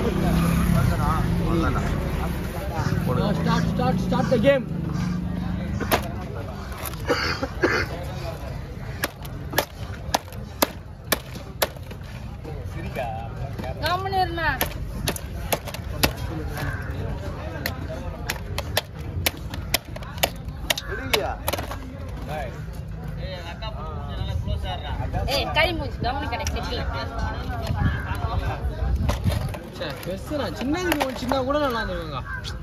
Start start start the game கம்முன்னு இருண்ணா ஏய் கை மூச்சு கம்முன்னு கடை செட்டி சே பெருசுண்ணா சின்னதுக்கு ஒரு சின்ன கூட நல்லா இருந்துருவாங்க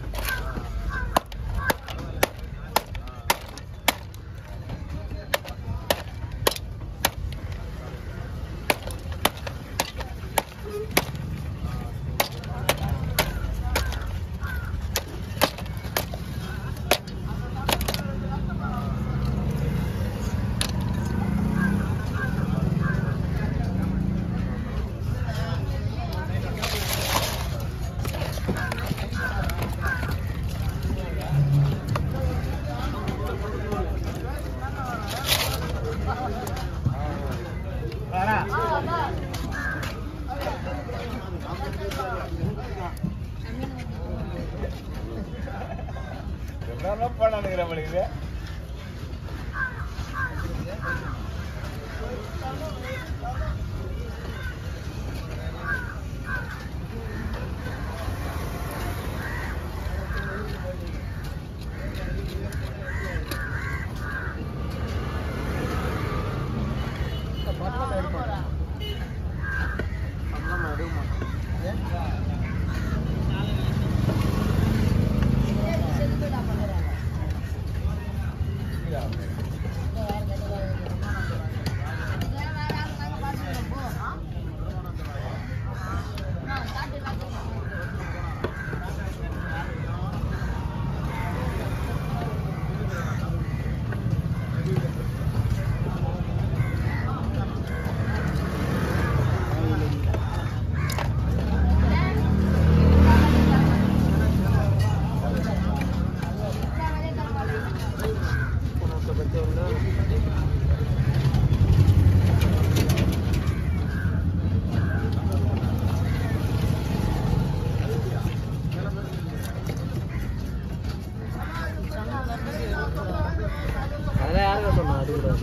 அதெல்லாம் யாருங்க சொன்னா அது கூட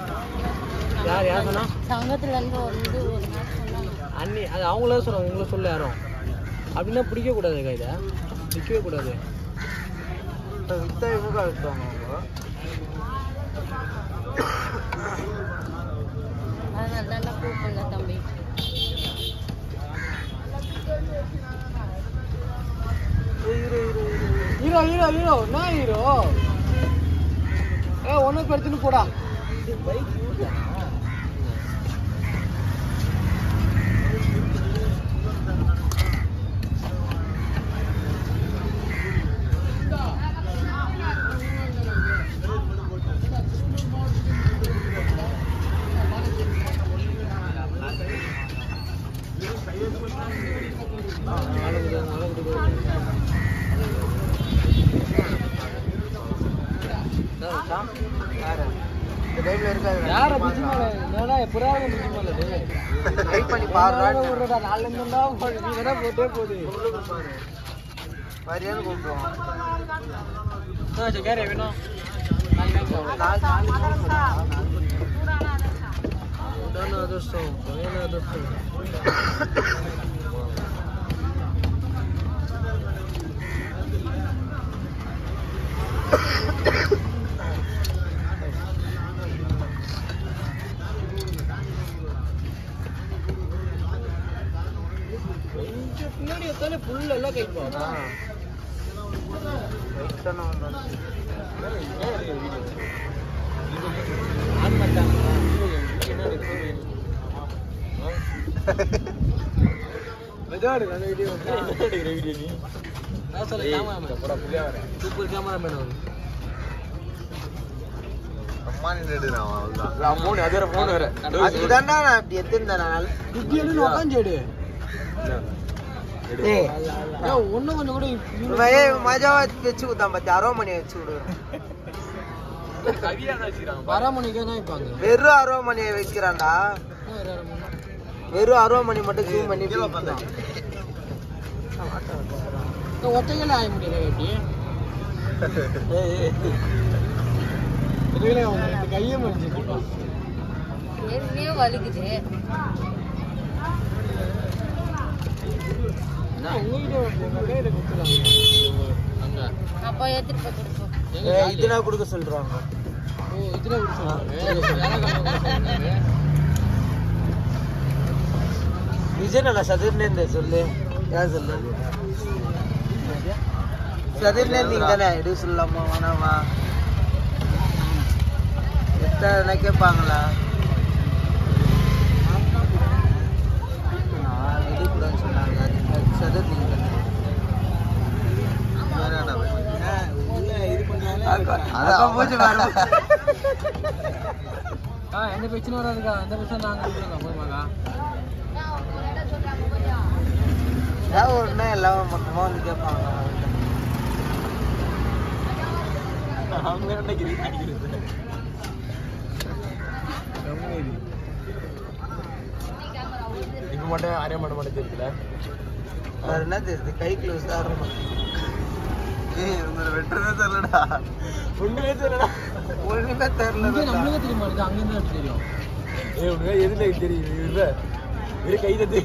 யார் யார் சொன்னா சங்கத்துல இருந்து வந்து ஒரு நாள் சொன்னாங்க அண்ணி அது அவங்களே சொன்னாங்க உங்களை சொல்ல யாரும் அப்படின்னா பிடிக்க கூடாதுக்கா இதை நிற்கவே கூடாது அதனால தான் கூப்பிடல தம்பி ஹீரோ ஹீரோ ஹீரோ என்ன ஹீரோ ஏ ஒன்றும் படுத்துன்னு போடா யார புஜிமலை என்னடா எப்படாவது புஜிமலை டேய் ட்ரை பண்ணி பாருடா. விடுறடா நாலு இருந்தா நீ வேணா போட்டே போகுது வரியான்னு கூப்பிடுவோம் ஆ சரி கேரே வேணும் நாலு நாள் சாப்பிடு. உடான அதிர்ஷ்டம் பயண அதிர்ஷ்டம் கொஞ்சம் பின்னாடி எத்தாலே ஃபுல் எல்லாம் கைப்பா ஆன் பண்ணிட்டாங்களா என்ன மெதுவாடு அந்த வீடியோ வீடியோ நீ நான் சொல்ல கேமராமேன் சூப்பர் கேமராமேன் அவரு அதுதான்டா நான் அப்படி எடுத்திருந்தேன் நான் குட்டியலு உட்காந்துடு ஏய் ஏன் ஒண்ணு கொஞ்சம் கூட இவன் ஏய் மஜாவா வச்சு கொடுத்தான் பத்தி அரோமணி வச்சு விடு பராமணிக்கே தான் இப்போ அங்கே வெறும் அரோமணியை வைக்கிறான்டா வெறும் அரோமணி மட்டும் ஜூம் பண்ணி வைக்கிறான். ஒத்தைகள ஆக முடியாது எப்படி இதுல அவங்க ரெண்டு கையும் மடிச்சு ஏற்கனவே வலிக்குது உங்ககிட்ட உங்க கையில கொடுத்துருக்காங்க அங்க அப்போ எடுத்துட்டு போய் கொடுப்போம் ஏய், இதெல்லாம் கொடுக்க சொல்றாங்க ஓ இதுல கொடுத்துருக்காங்க விஜய் நல்லா சதுர்னேந்த சொல்லு யார் சொல்லு சதுர்னேந்திங்க தானே எடு சொல்லலாமா வேணாமா எத்தனை கேட்பாங்களா நான் எடுக்கூடாதுன்னு சொன்னாங்க அது சதுர்னிங்க தானே அதான் மூச்சு பாரு. ஆ எந்த பிரச்சனை வராதுக்கா அந்த பிரச்சனை நாங்க கொடுக்குறோம் போதுமாக்கா ஏதாவது ஒண்ணு எல்லாம் மொத்தமா வந்து கேட்பாங்க அவங்க நினைக்கிறீங்க இப்ப மட்டும் அரைய மாட்ட மாட்டேன் தெரியல வேற என்ன தெரியுது கை க்ளோஸ் தான் இருக்கும் ஏய் உங்களை வெட்டுறதே தெரியலடா ஒண்ணுமே தெரியலடா ஒண்ணுமே தெரியல நம்மளுக்கு தெரியுமா இருக்கு அங்க இருந்து தெரியும் ஏய் உனக்கு எதுல தெரியும் இல்ல வெறும் கை தட்டு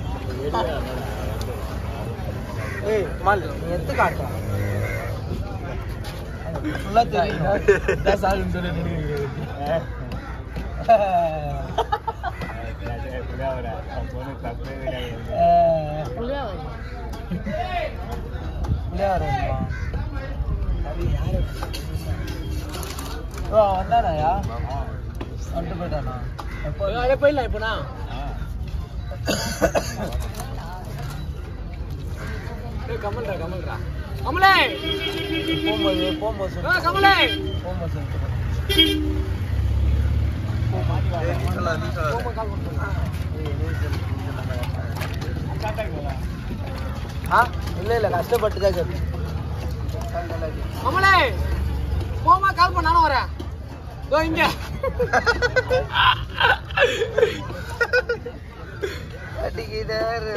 ஏய் மால் நீ எடுத்து காட்டுறா ஃபுல்லா தெரியும் நான் சாகுன்னு சொல்லி நினைக்கிறேன் உள்ளே வருது விளையாடுறா ஓ வந்தானாயா வந்துட்டு போயிட்டானா எப்போ அதே போயிடலாம் இப்போ நான் ஏய் கமல்ரா கமல்ரா கமலே போகும்போது போகும்போது ஆ சொல்லு. கமலே போகும்போது சொல்லிட்டு போமா கால் பண்ணுறேன் ஆ இல்ல இல்ல கஷ்டப்பட்டு தான் கேட்டேன் கமலே போமா கால் பண்ண நானும் வரேன் இதோ இங்க அடிக்கிறாரு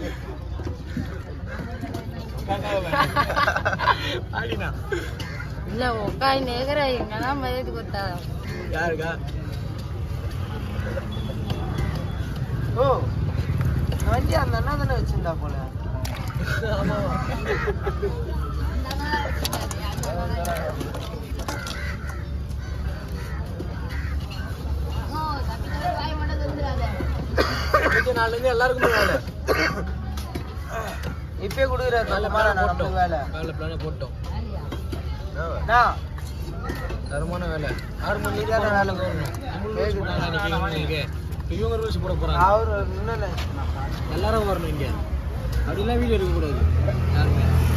ஆடினா இல்லை உட்காய் நேகரா எங்கெல்லாம் மதியத்து கொடுத்தா யாருக்கா ஓ வண்டி அந்த அண்ணா தானே வச்சிருந்தா போல ஆமா இன்னைக்கு நாள்ல இருந்து எல்லாருக்குமே வேலை இப்பயே கொடுக்குறாரு நல்ல நல்ல பிளான நம்மளுக்கு போட்டோம் வேலை நல்ல பிளான போட்டோம் அண்ணா, தரமான வேலை ஆறு மணி இதான வேலை இவங்க ரூல்ஸ் போட போறாங்க அவரு இன்னும் எல்லாரும் வரணும் இங்க அப்படிலாம் வீடியோ எடுக்க கூடாது யாருமே